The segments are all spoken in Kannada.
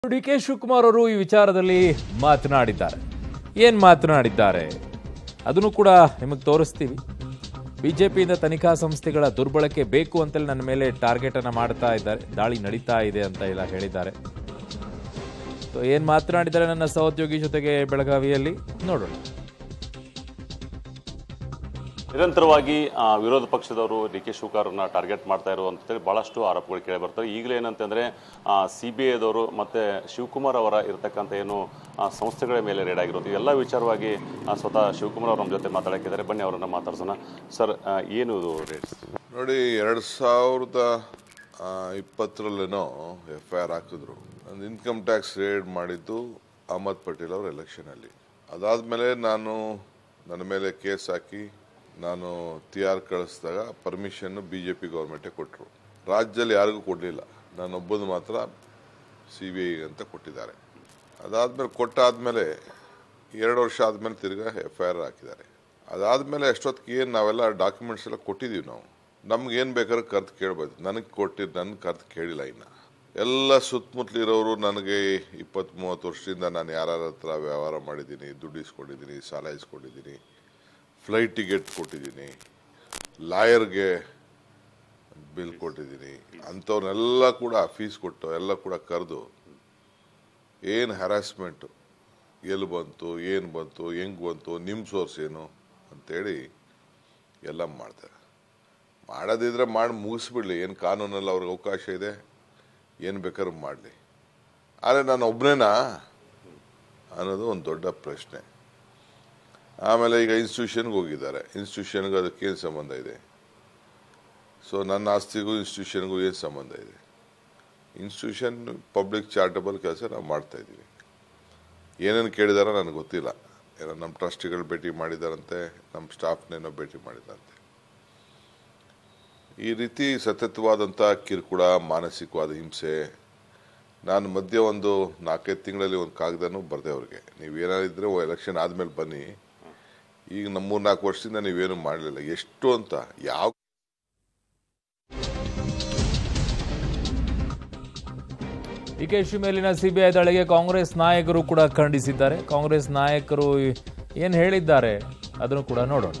ಡಿ ಕೆ ಶಿವಕುಮಾರ್ ಅವರು ಈ ವಿಚಾರದಲ್ಲಿ ಮಾತನಾಡಿದ್ದಾರೆ ಏನ್ ಮಾತನಾಡಿದ್ದಾರೆ ಅದನ್ನು ಕೂಡ ನಿಮಗೆ ತೋರಿಸ್ತೀವಿ ಬಿಜೆಪಿಯಿಂದ ತನಿಖಾ ಸಂಸ್ಥೆಗಳ ದುರ್ಬಳಕೆ ಬೇಕು ಅಂತೇಳಿ ನನ್ನ ಮೇಲೆ ಟಾರ್ಗೆಟ್ ಅನ್ನ ಮಾಡ್ತಾ ಇದ್ದಾರೆ ದಾಳಿ ನಡೀತಾ ಇದೆ ಅಂತ ಎಲ್ಲ ಹೇಳಿದ್ದಾರೆ ಸೊ ಏನ್ ಮಾತನಾಡಿದ್ದಾರೆ ನನ್ನ ಸಹೋದ್ಯೋಗಿ ಜೊತೆಗೆ ಬೆಳಗಾವಿಯಲ್ಲಿ ನೋಡೋಣ ನಿರಂತರವಾಗಿ ಆ, ವಿರೋಧ ಪಕ್ಷದವರು ಡಿ ಕೆ ಶಿವಕುಮಾರ್ನ ಟಾರ್ಗೆಟ್ ಮಾಡ್ತಾ ಇರುವಂತೇಳಿ ಬಹಳಷ್ಟು ಆರೋಪಗಳು ಕೇಳಿ ಬರ್ತವೆ ಈಗಲೇ ಏನಂತಂದ್ರೆ ಸಿ ಬಿ ಐದವರು ಮತ್ತೆ ಶಿವಕುಮಾರ್ ಅವರ ಇರತಕ್ಕಂಥ ಏನು ಆ, ಸಂಸ್ಥೆಗಳ ಮೇಲೆ ರೇಡ್ ಆಗಿರೋದು ಎಲ್ಲ ವಿಚಾರವಾಗಿ ಆ, ಸ್ವತಃ ಶಿವಕುಮಾರ್ ಅವ್ರ ನಮ್ಮ ಜೊತೆ ಮಾತಾಡಕ್ಕಿದ್ದಾರೆ ಬನ್ನಿ ಅವರನ್ನ ಮಾತಾಡ್ಸೋಣ ಸರ್ ಆ, ಏನು ಇದು ರೇಟ್ಸ್ ನೋಡಿ ಎರಡು ಸಾವಿರದ ಇಪ್ಪತ್ತರಲ್ಲೇನೋ ಎಫ್ ಐ ಆರ್ ಹಾಕಿದ್ರು ಒಂದು ಇನ್ಕಮ್ ಟ್ಯಾಕ್ಸ್ ರೇಡ್ ಮಾಡಿದ್ದು ಅಹಮದ್ ಪಟೇಲ್ ಅವ್ರ ಎಲೆಕ್ಷನಲ್ಲಿ ಅದಾದಮೇಲೆ ನಾನು ನನ್ನ ಮೇಲೆ ಕೇಸ್ ಹಾಕಿ ನಾನು ತಿ ಆರ್ ಕಳಿಸಿದಾಗ ಪರ್ಮಿಷನ್ನು ಬಿ ಜೆ ಪಿ ಗೌರ್ಮೆಂಟೇ ಕೊಟ್ಟರು ರಾಜ್ಯದಲ್ಲಿ ಯಾರಿಗೂ ಕೊಡಲಿಲ್ಲ ನಾನೊಬ್ಬದು ಮಾತ್ರ ಸಿ ಬಿ ಐ ಅಂತ ಕೊಟ್ಟಿದ್ದಾರೆ ಅದಾದಮೇಲೆ ಕೊಟ್ಟಾದಮೇಲೆ ಎರಡು ವರ್ಷ ಆದಮೇಲೆ ತಿರ್ಗಾ ಎಫ್ ಐ ಆರ್ ಹಾಕಿದ್ದಾರೆ ಅದಾದಮೇಲೆ ಎಷ್ಟೊತ್ತಿಗೆ ಏನು ನಾವೆಲ್ಲ ಡಾಕ್ಯುಮೆಂಟ್ಸ್ ಎಲ್ಲ ಕೊಟ್ಟಿದ್ದೀವಿ ನಾವು ನಮ್ಗೆ ಏನು ಬೇಕಾದ್ರೆ ಕರ್ದು ಕೇಳ್ಬೋದು ನನಗೆ ಕೊಟ್ಟಿದ್ದು ನನಗೆ ಕರ್ದು ಕೇಳಿಲ್ಲ ಇನ್ನು ಎಲ್ಲ ಸುತ್ತಮುತ್ತಲಿರೋರು ನನಗೆ ಇಪ್ಪತ್ತು ಮೂವತ್ತು ವರ್ಷದಿಂದ ನಾನು ಯಾರ ಹತ್ರ ವ್ಯವಹಾರ ಮಾಡಿದ್ದೀನಿ ದುಡ್ಡು ಇಸ್ಕೊಂಡಿದ್ದೀನಿ ಸಾಲ ಇಸ್ಕೊಂಡಿದ್ದೀನಿ ಫ್ಲೈಟ್ ಟಿಕೆಟ್ ಕೊಟ್ಟಿದ್ದೀನಿ ಲಾಯರ್ಗೆ ಬಿಲ್ ಕೊಟ್ಟಿದ್ದೀನಿ ಅಂಥವ್ರನ್ನೆಲ್ಲ ಕೂಡ ಫೀಸ್ ಕೊಟ್ಟು ಎಲ್ಲ ಕೂಡ ಕರೆದು ಏನು ಹ್ಯಾರಾಸ್ಮೆಂಟು ಎಲ್ಲಿ ಬಂತು ಏನು ಬಂತು ಹೆಂಗೆ ಬಂತು ನಿಮ್ಮ ಸೋರ್ಸ್ ಏನು ಅಂತೇಳಿ ಎಲ್ಲ ಮಾಡ್ತಾರೆ ಮಾಡೋದಿದ್ರೆ ಮಾಡಿ ಮುಗಿಸ್ಬಿಡ್ಲಿ ಏನು ಕಾನೂನಲ್ಲಿ ಅವ್ರಿಗೆ ಅವಕಾಶ ಇದೆ ಏನು ಬೇಕಾದ್ರೂ ಮಾಡಲಿ ಆದರೆ ನಾನು ಒಬ್ಬನೇನಾ ಅನ್ನೋದು ಒಂದು ದೊಡ್ಡ ಪ್ರಶ್ನೆ ಆಮೇಲೆ ಈಗ ಇನ್ಸ್ಟಿಟ್ಯೂಷನ್ಗೆ ಹೋಗಿದ್ದಾರೆ ಇನ್ಸ್ಟಿಟ್ಯೂಷನ್ಗೆ ಅದಕ್ಕೇನು ಸಂಬಂಧ ಇದೆ ಸೊ ನನ್ನ ಆಸ್ತಿಗೂ ಇನ್ಸ್ಟಿಟ್ಯೂಷನ್ಗೂ ಏನು ಸಂಬಂಧ ಇದೆ ಇನ್ಸ್ಟಿಟ್ಯೂಷನ್ ಪಬ್ಲಿಕ್ ಚಾರಿಟಬಲ್ ಕೆಲಸ ನಾವು ಮಾಡ್ತಾ ಇದ್ದೀವಿ ಏನೇನು ಕೇಳಿದಾರೋ ನನಗೆ ಗೊತ್ತಿಲ್ಲ ಏನೋ ನಮ್ಮ ಟ್ರಸ್ಟಿಗಳು ಭೇಟಿ ಮಾಡಿದಾರಂತೆ ನಮ್ಮ ಸ್ಟಾಫ್ನೇನೋ ಭೇಟಿ ಮಾಡಿದಾರಂತೆ ಈ ರೀತಿ ಸತತವಾದಂಥ ಕಿರುಕುಳ ಮಾನಸಿಕವಾದ ಹಿಂಸೆ ನಾನು ಮಧ್ಯೆ ಒಂದು ನಾಲ್ಕೈದು ತಿಂಗಳಲ್ಲಿ ಒಂದು ಕಾಗದನೂ ಬರೆದೆ ಅವ್ರಿಗೆ ನೀವೇನಾದಿದ್ರೆ ಎಲೆಕ್ಷನ್ ಆದಮೇಲೆ ಬನ್ನಿ ಈಗ ನಮ್ಮ ಮೂರು ನಾಲ್ಕು ವರ್ಷದಿಂದ ನೀವೇನು ಮಾಡಲಿಲ್ಲ ಎಷ್ಟು ಅಂತ ಯಾವ ಡಿಕೆಶಿ ಮೇಲಿನ ಸಿಬಿಐ ದಾಳಿಗೆ ಕಾಂಗ್ರೆಸ್ ನಾಯಕರು ಕೂಡ ಖಂಡಿಸಿದ್ದಾರೆ ಕಾಂಗ್ರೆಸ್ ನಾಯಕರು ಏನ್ ಹೇಳಿದ್ದಾರೆ ಅದನ್ನು ಕೂಡ ನೋಡೋಣ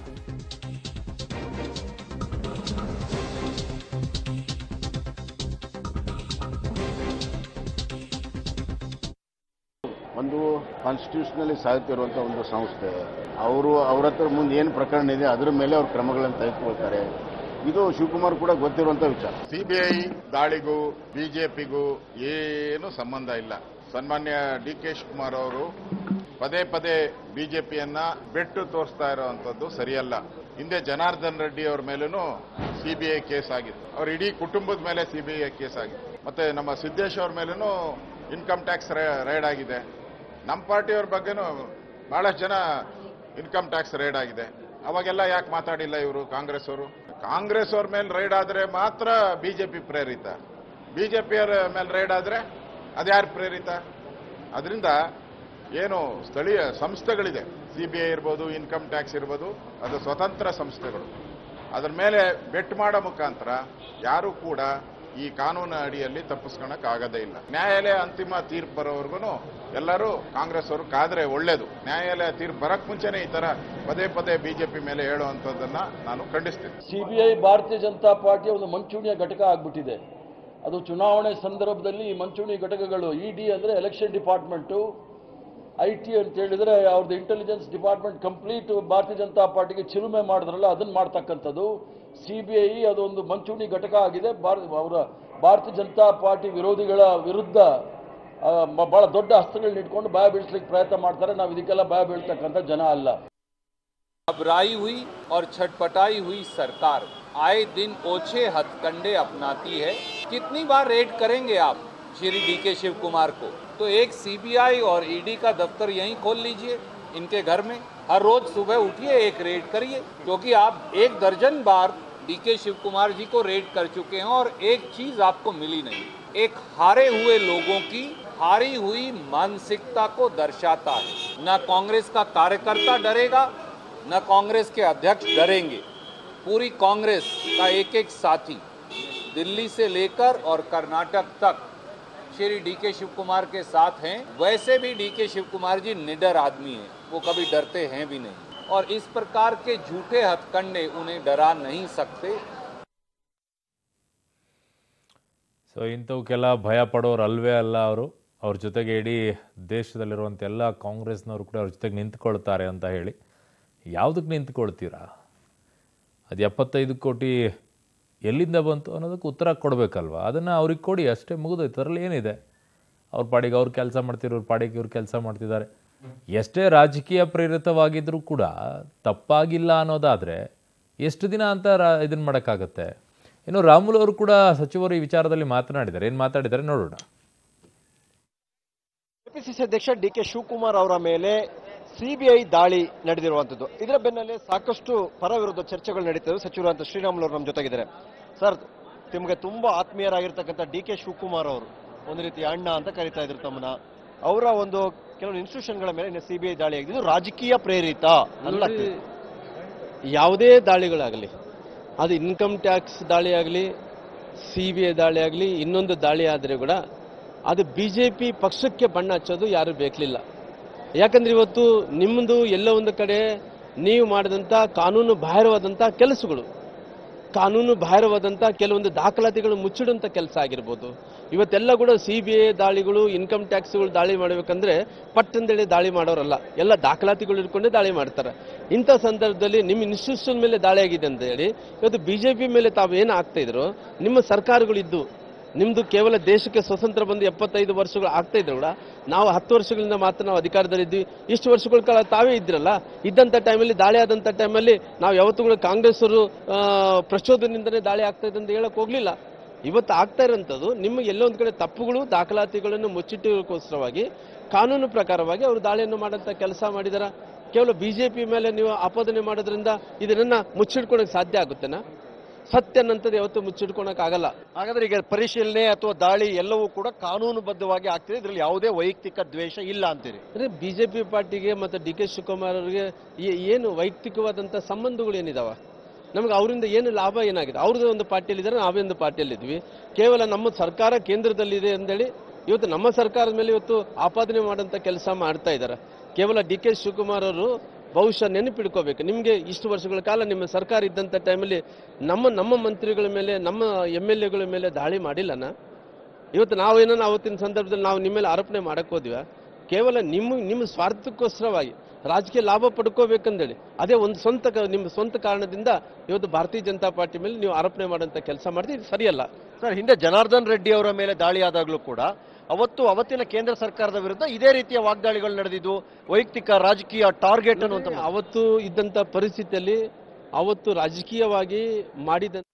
ಒಂದು ಕಾನ್ಸ್ಟಿಟ್ಯೂಷನಲ್ಲಿ ಸಾಗುತ್ತಿರುವಂಥ ಒಂದು ಸಂಸ್ಥೆ ಅವರು ಅವ್ರ ಹತ್ರ ಮುಂದೆ ಏನು ಪ್ರಕರಣ ಇದೆ ಅದರ ಮೇಲೆ ಅವ್ರ ಕ್ರಮಗಳನ್ನು ತೆಗೆದುಕೊಳ್ತಾರೆ ಇದು ಶಿವಕುಮಾರ್ ಕೂಡ ಗೊತ್ತಿರುವಂಥ ವಿಚಾರ ಸಿಬಿಐ ದಾಳಿಗೂ ಬಿಜೆಪಿಗೂ ಏನು ಸಂಬಂಧ ಇಲ್ಲ ಸನ್ಮಾನ್ಯ ಡಿ ಕೆ ಶಿವಕುಮಾರ್ ಅವರು ಪದೇ ಪದೇ ಬಿಜೆಪಿಯನ್ನ ಬೆಟ್ಟು ತೋರಿಸ್ತಾ ಇರುವಂತದ್ದು ಸರಿಯಲ್ಲ ಹಿಂದೆ ಜನಾರ್ದನ್ ರೆಡ್ಡಿ ಅವ್ರ ಮೇಲೂ ಸಿಬಿಐ ಕೇಸ್ ಆಗಿತ್ತು ಅವ್ರ ಇಡೀ ಕುಟುಂಬದ ಮೇಲೆ ಸಿಬಿಐ ಕೇಸ್ ಆಗಿದೆ ಮತ್ತೆ ನಮ್ಮ ಸಿದ್ದೇಶ್ ಅವ್ರ ಮೇಲೂ ಇನ್ಕಮ್ ಟ್ಯಾಕ್ಸ್ ರೈಡ್ ಆಗಿದೆ ನಮ್ಮ ಪಾರ್ಟಿಯವ್ರ ಬಗ್ಗೆನೂ ಬಹಳಷ್ಟು ಜನ ಇನ್ಕಮ್ ಟ್ಯಾಕ್ಸ್ ರೈಡ್ ಆಗಿದೆ ಅವಾಗೆಲ್ಲ ಯಾಕೆ ಮಾತಾಡಿಲ್ಲ ಇವರು ಕಾಂಗ್ರೆಸ್ ಅವರು ಕಾಂಗ್ರೆಸ್ ಅವ್ರ ಮೇಲೆ ರೈಡ್ ಆದ್ರೆ ಮಾತ್ರ ಬಿಜೆಪಿ ಪ್ರೇರಿತ ಬಿಜೆಪಿಯವರ ಮೇಲೆ ರೈಡ್ ಆದ್ರೆ ಅದ್ಯಾರು ಪ್ರೇರಿತ ಅದರಿಂದ ಏನು ಸ್ಥಳೀಯ ಸಂಸ್ಥೆಗಳಿದೆ ಸಿ ಬಿ ಐ ಇರ್ಬೋದು ಇನ್ಕಮ್ ಟ್ಯಾಕ್ಸ್ ಇರ್ಬೋದು ಅದು ಸ್ವತಂತ್ರ ಸಂಸ್ಥೆಗಳು ಅದರ ಮೇಲೆ ಬೆಟ್ ಮಾಡೋ ಮುಖಾಂತರ ಯಾರು ಕೂಡ ಈ ಕಾನೂನು ಅಡಿಯಲ್ಲಿ ತಪ್ಪಿಸ್ಕೊಳಕ್ ಆಗದೇ ಇಲ್ಲ ನ್ಯಾಯಾಲಯ ಅಂತಿಮ ತೀರ್ಪು ಬರೋವರೆಗೂ ಎಲ್ಲರೂ ಕಾಂಗ್ರೆಸ್ ಅವರು ಕಾದ್ರೆ ಒಳ್ಳೇದು ನ್ಯಾಯಾಲಯ ತೀರ್ಪು ಬರಕ್ ಮುಂಚೆನೆ ಈ ತರ ಪದೇ ಪದೇ ಬಿಜೆಪಿ ಮೇಲೆ ಹೇಳುವಂಥದ್ದನ್ನ ನಾನು ಖಂಡಿಸ್ತೀನಿ ಸಿಬಿಐ ಭಾರತೀಯ ಜನತಾ ಪಾರ್ಟಿಯ ಒಂದು ಮಂಚೂಣಿಯ ಘಟಕ ಆಗ್ಬಿಟ್ಟಿದೆ ಅದು ಚುನಾವಣೆ ಸಂದರ್ಭದಲ್ಲಿ ಈ ಮಂಚೂಣಿ ಘಟಕಗಳು ಇ ಡಿ ಅಂದರೆ ಎಲೆಕ್ಷನ್ ಡಿಪಾರ್ಟ್ಮೆಂಟು ಐ ಟಿ ಅಂತ ಹೇಳಿದ್ರೆ ಅವ್ರದ್ದು ಇಂಟೆಲಿಜೆನ್ಸ್ ಡಿಪಾರ್ಟ್ಮೆಂಟ್ ಕಂಪ್ಲೀಟ್ ಭಾರತೀಯ ಜನತಾ ಪಾರ್ಟಿಗೆ ಚಿಲುಮೆ ಮಾಡಿದ್ರಲ್ಲ ಅದನ್ನು ಮಾಡ್ತಕ್ಕಂಥದ್ದು ಸಿ ಬಿ ಐ ಅದೊಂದು ಮಂಚೂಣಿ ಘಟಕ ಆಗಿದೆ ಭಾರತ ಅವರ ಭಾರತೀಯ ಜನತಾ ಪಾರ್ಟಿ ವಿರೋಧಿಗಳ ವಿರುದ್ಧ ಆ, ಮ- ಬಹಳ ದೊಡ್ಡ ಹಸ್ತಗಳನ್ನ ಇಟ್ಕೊಂಡು ಭಯ ಬೀಳಿಸ್ಲಿಕ್ಕೆ ಪ್ರಯತ್ನ ಮಾಡ್ತಾರೆ ನಾವು ಇದಕ್ಕೆಲ್ಲ ಭಯ ಬೀಳ್ತಕ್ಕಂಥ ಜನ ಅಲ್ಲ घबराई हुई और छटपटाई हुई सरकार आए दिन ओछे हथकंडे अपनाती है कितनी बार रेड करेंगे आप श्री डी के शिव कुमार को तो एक सीबीआई और ईडी का दफ्तर यहीं खोल लीजिए इनके घर में हर रोज सुबह उठिए एक रेड करिए क्योंकि आप एक दर्जन बार डी के शिव कुमार जी को रेड कर चुके हैं और एक चीज आपको मिली नहीं एक हारे हुए लोगों की हारी हुई मानसिकता को दर्शाता है न कांग्रेस का कार्यकर्ता डरेगा न कांग्रेस के अध्यक्ष डरेंगे पूरी कांग्रेस का एक एक साथी दिल्ली से लेकर और कर्नाटक तक श्री डी के शिव कुमार के साथ हैं वैसे भी डी के शिव कुमार जी निडर आदमी हैं वो कभी डरते हैं भी नहीं और इस प्रकार के झूठे हथकंडे उन्हें डरा नहीं सकते ಸೊ ಇಂಥವಕ್ಕೆಲ್ಲ ಭಯ ಪಡೋರು ಅಲ್ವೇ ಅಲ್ಲ ಅವರು ಅವ್ರ ಜೊತೆಗೆ ಇಡೀ ದೇಶದಲ್ಲಿರುವಂಥ ಎಲ್ಲ ಕಾಂಗ್ರೆಸ್ನವರು ಕೂಡ ಅವ್ರ ಜೊತೆಗೆ ನಿಂತ್ಕೊಳ್ತಾರೆ ಅಂತ ಹೇಳಿ ಯಾವುದಕ್ಕೆ ನಿಂತ್ಕೊಳ್ತೀರಾ ಅದು ಎಪ್ಪತ್ತೈದು ಕೋಟಿ ಎಲ್ಲಿಂದ ಬಂತು ಅನ್ನೋದಕ್ಕೆ ಉತ್ತರ ಕೊಡಬೇಕಲ್ವ ಅದನ್ನು ಅವ್ರಿಗೆ ಕೊಡಿ ಅಷ್ಟೇ ಮುಗಿದೋಯ್ತು ಅದರಲ್ಲಿ ಏನಿದೆ ಅವ್ರ ಪಾಡಿಗೆ ಅವ್ರು ಕೆಲಸ ಮಾಡ್ತಿರೋ ಅವ್ರ ಪಾಡಿಗೆ ಇವ್ರು ಕೆಲಸ ಮಾಡ್ತಿದ್ದಾರೆ ಎಷ್ಟೇ ರಾಜಕೀಯ ಪ್ರೇರಿತವಾಗಿದ್ರೂ ಕೂಡ ತಪ್ಪಾಗಿಲ್ಲ ಅನ್ನೋದಾದರೆ ಎಷ್ಟು ದಿನ ಅಂತ ರಾ ಇದನ್ನು ಮಾಡೋಕ್ಕಾಗತ್ತೆ ಇನ್ನು ರಾಮುಲು ಅವರು ಕೂಡ ಸಚಿವರು ಈ ವಿಚಾರದಲ್ಲಿ ಮಾತನಾಡಿದ್ದಾರೆ ಏನು ಮಾತಾಡಿದ್ದಾರೆ ನೋಡೋಣ ಕೆಪಿಸಿಸಿ ಅಧ್ಯಕ್ಷ ಡಿ ಕೆ ಶಿವಕುಮಾರ್ ಅವರ ಮೇಲೆ ಸಿಬಿಐ ದಾಳಿ ನಡೆದಿರುವಂತದ್ದು ಇದರ ಬೆನ್ನಲ್ಲೇ ಸಾಕಷ್ಟು ಪರ ವಿರುದ್ಧ ಚರ್ಚೆಗಳು ನಡೀತವೆ ಸಚಿವರಾದಂಥ ಶ್ರೀರಾಮುಲು ಅವರು ನಮ್ಮ ಜೊತೆಗಿದ್ದಾರೆ ಸರ್ ನಿಮಗೆ ತುಂಬಾ ಆತ್ಮೀಯರಾಗಿರ್ತಕ್ಕಂಥ ಡಿ ಕೆ ಶಿವಕುಮಾರ್ ಅವರು ಒಂದು ರೀತಿ ಅಣ್ಣ ಅಂತ ಕರಿತಾ ಇದ್ರು ತಮ್ಮನ್ನ ಅವರ ಒಂದು ಕೆಲವು ಇನ್ಸ್ಟಿಟ್ಯೂಷನ್ಗಳ ಮೇಲೆ ಸಿಬಿಐ ದಾಳಿ ಆಗಿದೆ ಇದು ರಾಜಕೀಯ ಪ್ರೇರಿತ ಅಲ್ಲ ನೋಡಿ, ಯಾವುದೇ ದಾಳಿಗಳಾಗಲಿ ಅದು ಇನ್ಕಮ್ ಟ್ಯಾಕ್ಸ್ ದಾಳಿ ಆಗಲಿ ಸಿ ಬಿ ಐ ದಾಳಿ ಆಗಲಿ ಇನ್ನೊಂದು ದಾಳಿ ಆದರೆ ಕೂಡ ಅದು ಬಿ ಜೆ ಪಿ ಪಕ್ಷಕ್ಕೆ ಬಣ್ಣ ಹಚ್ಚೋದು ಯಾರು ಬೇಕಲಿಲ್ಲ ಯಾಕಂದ್ರೆ ಇವತ್ತು ನಿಮ್ಮದು ಎಲ್ಲೋ ಒಂದು ಕಡೆ ನೀವು ಮಾಡಿದಂಥ ಕಾನೂನು ಬಾಹಿರವಾದಂಥ ಕೆಲಸಗಳು ಕಾನೂನು ಬಾಹಿರವಾದಂಥ ಕೆಲವೊಂದು ದಾಖಲಾತಿಗಳು ಮುಚ್ಚಿಡುವಂಥ ಕೆಲಸ ಆಗಿರ್ಬೋದು ಇವತ್ತೆಲ್ಲ ಕೂಡ ಸಿ ಬಿ ಐ ದಾಳಿಗಳು ಇನ್ಕಮ್ ಟ್ಯಾಕ್ಸ್ಗಳು ದಾಳಿ ಮಾಡಬೇಕಂದ್ರೆ ಪಟ್ಟಂದೇಳಿ ದಾಳಿ ಮಾಡೋರಲ್ಲ ಎಲ್ಲ ದಾಖಲಾತಿಗಳು ಇಟ್ಕೊಂಡೇ ದಾಳಿ ಮಾಡ್ತಾರೆ ಇಂಥ ಸಂದರ್ಭದಲ್ಲಿ ನಿಮ್ಮ ಇನ್ಸ್ಟಿಟ್ಯೂಷನ್ ಮೇಲೆ ದಾಳಿ ಆಗಿದೆ ಅಂತ ಹೇಳಿ ಇವತ್ತು ಬಿ ಜೆ ಪಿ ಮೇಲೆ ತಾವು ಏನು ಆಗ್ತಾ ಇದ್ರು ನಿಮ್ಮ ಸರ್ಕಾರಗಳಿದ್ದು ನಿಮ್ದು ಕೇವಲ ದೇಶಕ್ಕೆ ಸ್ವತಂತ್ರ ಬಂದು ಎಪ್ಪತ್ತೈದು ವರ್ಷಗಳು ಆಗ್ತಾ ಇದ್ರು ಕೂಡ ನಾವು ಹತ್ತು ವರ್ಷಗಳಿಂದ ಮಾತ್ರ ನಾವು ಅಧಿಕಾರದಲ್ಲಿದ್ವಿ ಇಷ್ಟು ವರ್ಷಗಳ ಕಾಲ ತಾವೇ ಇದ್ರಲ್ಲ ಇದ್ದಂಥ ಟೈಮಲ್ಲಿ ದಾಳಿ ಆದಂಥ ಟೈಮಲ್ಲಿ ನಾವು ಯಾವತ್ತೂ ಕೂಡ ಕಾಂಗ್ರೆಸ್ ಅವರು ಪ್ರಚೋದನೆಯಿಂದನೇ ದಾಳಿ ಆಗ್ತಾ ಇದೆ ಅಂತ ಹೇಳಕ್ ಹೋಗ್ಲಿಲ್ಲ ಇವತ್ತು ಆಗ್ತಾ ಇರೋಂಥದ್ದು ನಿಮಗೆ ಎಲ್ಲೋ ಒಂದು ಕಡೆ ತಪ್ಪುಗಳು ದಾಖಲಾತಿಗಳನ್ನು ಮುಚ್ಚಿಟ್ಟುಕೋಸ್ಕರವಾಗಿ ಕಾನೂನು ಪ್ರಕಾರವಾಗಿ ಅವರು ದಾಳಿಯನ್ನು ಮಾಡೋಂಥ ಕೆಲಸ ಮಾಡಿದಾರ ಕೇವಲ ಬಿಜೆಪಿ ಮೇಲೆ ನೀವು ಆಪಾದನೆ ಮಾಡೋದ್ರಿಂದ ಇದನ್ನ ಮುಚ್ಚಿಡ್ಕೊಳಕ್ ಸಾಧ್ಯ ಆಗುತ್ತೆನಾ ಸತ್ಯ ಅನ್ನಂಥದ್ದು ಯಾವತ್ತೂ ಮುಚ್ಚಿಡ್ಕೊಳಕ್ ಆಗಲ್ಲ ಹಾಗಾದ್ರೆ ಈಗ ಪರಿಶೀಲನೆ ಅಥವಾ ದಾಳಿ ಎಲ್ಲವೂ ಕೂಡ ಕಾನೂನುಬದ್ಧವಾಗಿ ಆಗ್ತಿದೆ ಇದರಲ್ಲಿ ಯಾವುದೇ ವೈಯಕ್ತಿಕ ದ್ವೇಷ ಇಲ್ಲ ಅಂತೀರಿ ಅಂದ್ರೆ ಬಿಜೆಪಿ ಪಾರ್ಟಿಗೆ ಮತ್ತೆ ಡಿ ಕೆ ಶಿವಕುಮಾರ್ ಅವರಿಗೆ ಏ- ಏನು ವೈಯಕ್ತಿಕವಾದಂತ ಸಂಬಂಧಗಳು ಏನಿದಾವ ನಮ್ಗೆ ಅವರಿಂದ ಏನು ಲಾಭ ಏನಾಗಿದೆ ಅವ್ರದ್ದು ಒಂದು ಪಾರ್ಟಿಯಲ್ಲಿ ಇದ್ದಾರೆ ನಾವೇ ಒಂದು ಪಾರ್ಟಿಯಲ್ಲಿ ಇದ್ವಿ ಕೇವಲ ನಮ್ಮ ಸರ್ಕಾರ ಕೇಂದ್ರದಲ್ಲಿದೆ ಅಂತೇಳಿ ಇವತ್ತು ನಮ್ಮ ಸರ್ಕಾರದ ಮೇಲೆ ಇವತ್ತು ಆಪಾದನೆ ಮಾಡೋಂಥ ಕೆಲಸ ಮಾಡ್ತಾ ಇದ್ದಾರೆ ಕೇವಲ ಡಿ ಕೆ ಶಿವಕುಮಾರ್ ಅವರು ಬಹುಶಃ ನೆನಪಿಡ್ಕೋಬೇಕು ನಿಮಗೆ ಇಷ್ಟು ವರ್ಷಗಳ ಕಾಲ ನಿಮ್ಮ ಸರ್ಕಾರ ಇದ್ದಂಥ ಟೈಮಲ್ಲಿ ನಮ್ಮ ನಮ್ಮ ಮಂತ್ರಿಗಳ ಮೇಲೆ ನಮ್ಮ ಎಮ್ ಎಲ್ ಎಗಳ ಮೇಲೆ ದಾಳಿ ಮಾಡಿಲ್ಲನಾ ಇವತ್ತು ನಾವೇನೋ ಅವತ್ತಿನ ಸಂದರ್ಭದಲ್ಲಿ ನಾವು ನಿಮ್ಮ ಮೇಲೆ ಆರೋಪಣೆ ಮಾಡಕ್ ಹೋದ್ವಿ ಕೇವಲ ನಿಮ್ಮ ನಿಮ್ಮ ಸ್ವಾರ್ಥಕ್ಕೋಸ್ಕರವಾಗಿ ರಾಜಕೀಯ ಲಾಭ ಪಡ್ಕೋಬೇಕಂದೇಳಿ ಅದೇ ಒಂದು ಸ್ವಂತ ಕ- ನಿಮ್ಮ ಸ್ವಂತ ಕಾರಣದಿಂದ ಇವತ್ತು ಭಾರತೀಯ ಜನತಾ ಪಾರ್ಟಿ ಮೇಲೆ ನೀವು ಆರೋಪಣೆ ಮಾಡೋಂಥ ಕೆಲಸ ಮಾಡ್ತೀವಿ ಇದು ಸರಿಯಲ್ಲ ಸರ್ ಹಿಂದೆ ಜನಾರ್ದನ್ ರೆಡ್ಡಿ ಅವರ ಮೇಲೆ ದಾಳಿ ಆದಾಗಲೂ ಕೂಡ ಅವತ್ತು ಅವತ್ತಿನ ಕೇಂದ್ರ ಸರ್ಕಾರದ ವಿರುದ್ಧ ಇದೇ ರೀತಿಯ ವಾಗ್ದಾಳಿಗಳು ನಡೆದಿದ್ದು ವೈಯಕ್ತಿಕ ರಾಜಕೀಯ ಟಾರ್ಗೆಟ್ ಅನ್ನುವಂತ ಅವತ್ತು ಇದ್ದಂಥ ಪರಿಸ್ಥಿತಿಯಲ್ಲಿ ಅವತ್ತು ರಾಜಕೀಯವಾಗಿ ಮಾಡಿದ